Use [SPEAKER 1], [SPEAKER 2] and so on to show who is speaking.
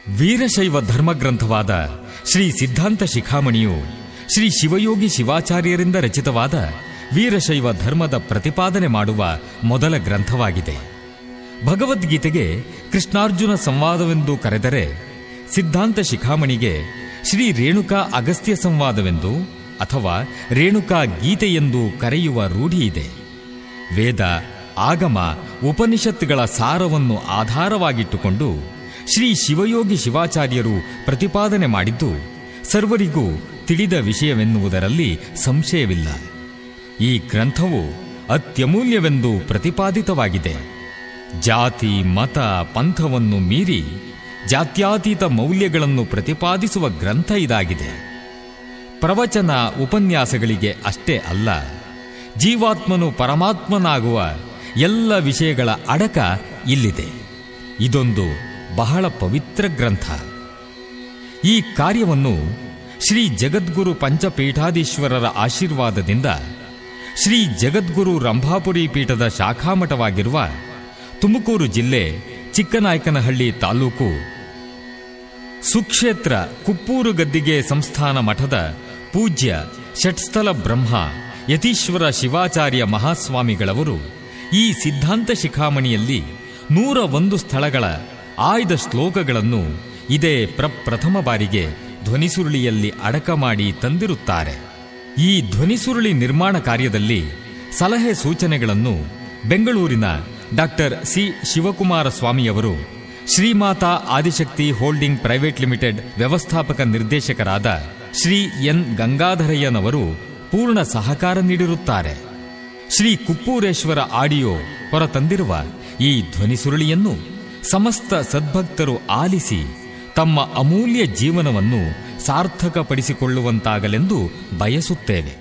[SPEAKER 1] ವೀರಶೈವ ಧರ್ಮಗ್ರಂಥವಾದ ಶ್ರೀ ಸಿದ್ಧಾಂತ ಶಿಖಾಮಣಿಯು ಶ್ರೀ ಶಿವಯೋಗಿ ಶಿವಾಚಾರ್ಯರಿಂದ ರಚಿತವಾದ ವೀರಶೈವ ಧರ್ಮದ ಪ್ರತಿಪಾದನೆ ಮಾಡುವ ಮೊದಲ ಗ್ರಂಥವಾಗಿದೆ ಭಗವದ್ಗೀತೆಗೆ ಕೃಷ್ಣಾರ್ಜುನ ಸಂವಾದವೆಂದು ಕರೆದರೆ ಸಿದ್ಧಾಂತ ಶಿಖಾಮಣಿಗೆ ಶ್ರೀ ರೇಣುಕಾ ಅಗಸ್ತ್ಯ ಸಂವಾದವೆಂದು ಅಥವಾ ರೇಣುಕಾ ಗೀತೆಯೆಂದು ಕರೆಯುವ ರೂಢಿಯಿದೆ ವೇದ ಆಗಮ ಉಪನಿಷತ್ತುಗಳ ಸಾರವನ್ನು ಆಧಾರವಾಗಿಟ್ಟುಕೊಂಡು ಶ್ರೀ ಶಿವಯೋಗಿ ಶಿವಾಚಾರ್ಯರು ಪ್ರತಿಪಾದನೆ ಮಾಡಿದ್ದು ಸರ್ವರಿಗೂ ತಿಳಿದ ವಿಷಯವೆನ್ನುವುದರಲ್ಲಿ ಸಂಶಯವಿಲ್ಲ ಈ ಗ್ರಂಥವು ಅತ್ಯಮೂಲ್ಯವೆಂದು ಪ್ರತಿಪಾದಿತವಾಗಿದೆ ಜಾತಿ ಮತ ಪಂಥವನ್ನು ಮೀರಿ ಜಾತ್ಯಾತೀತ ಮೌಲ್ಯಗಳನ್ನು ಪ್ರತಿಪಾದಿಸುವ ಗ್ರಂಥ ಇದಾಗಿದೆ ಪ್ರವಚನ ಉಪನ್ಯಾಸಗಳಿಗೆ ಅಷ್ಟೇ ಅಲ್ಲ ಜೀವಾತ್ಮನು ಪರಮಾತ್ಮನಾಗುವ ಎಲ್ಲ ವಿಷಯಗಳ ಅಡಕ ಇಲ್ಲಿದೆ ಇದೊಂದು ಬಹಳ ಪವಿತ್ರ ಗ್ರಂಥ ಈ ಕಾರ್ಯವನ್ನು ಶ್ರೀ ಜಗದ್ಗುರು ಪಂಚಪೀಠಾಧೀಶ್ವರರ ಆಶೀರ್ವಾದದಿಂದ ಶ್ರೀ ಜಗದ್ಗುರು ರಂಭಾಪುರಿ ಪೀಠದ ಶಾಖಾಮಠವಾಗಿರುವ ತುಮಕೂರು ಜಿಲ್ಲೆ ಚಿಕ್ಕನಾಯಕನಹಳ್ಳಿ ತಾಲೂಕು ಸುಕ್ಷೇತ್ರ ಕುಪ್ಪೂರು ಗದ್ದಿಗೆ ಸಂಸ್ಥಾನ ಮಠದ ಪೂಜ್ಯ ಷಟ್ಸ್ಥಲ ಬ್ರಹ್ಮ ಯತೀಶ್ವರ ಶಿವಾಚಾರ್ಯ ಮಹಾಸ್ವಾಮಿಗಳವರು ಈ ಸಿದ್ಧಾಂತ ಶಿಖಾಮಣಿಯಲ್ಲಿ ನೂರ ಒಂದು ಸ್ಥಳಗಳ ಆಯ್ದ ಶ್ಲೋಕಗಳನ್ನು ಇದೇ ಪ್ರಪ್ರಥಮ ಬಾರಿಗೆ ಧ್ವನಿಸುರುಳಿಯಲ್ಲಿ ಅಡಕ ಮಾಡಿ ತಂದಿರುತ್ತಾರೆ ಈ ಧ್ವನಿಸುರುಳಿ ನಿರ್ಮಾಣ ಕಾರ್ಯದಲ್ಲಿ ಸಲಹೆ ಸೂಚನೆಗಳನ್ನು ಬೆಂಗಳೂರಿನ ಡಾಕ್ಟರ್ ಸಿ ಶಿವಕುಮಾರ ಸ್ವಾಮಿಯವರು Shrimata Adishakti holding private limited ವ್ಯವಸ್ಥಾಪಕ ನಿರ್ದೇಶಕರಾದ ಶ್ರೀ ಎನ್ ಗಂಗಾಧರಯ್ಯನವರು ಪೂರ್ಣ ಸಹಕಾರ ನೀಡಿರುತ್ತಾರೆ ಶ್ರೀ ಕುಪ್ಪೂರೇಶ್ವರ ಆಡಿಯೋ ಹೊರತಂದಿರುವ ಈ ಧ್ವನಿಸುರುಳಿಯನ್ನು ಸಮಸ್ತ ಸದ್ಭಕ್ತರು ಆಲಿಸಿ ತಮ್ಮ ಅಮೂಲ್ಯ ಜೀವನವನ್ನು ಸಾರ್ಥಕಪಡಿಸಿಕೊಳ್ಳುವಂತಾಗಲೆಂದು ಬಯಸುತ್ತೇವೆ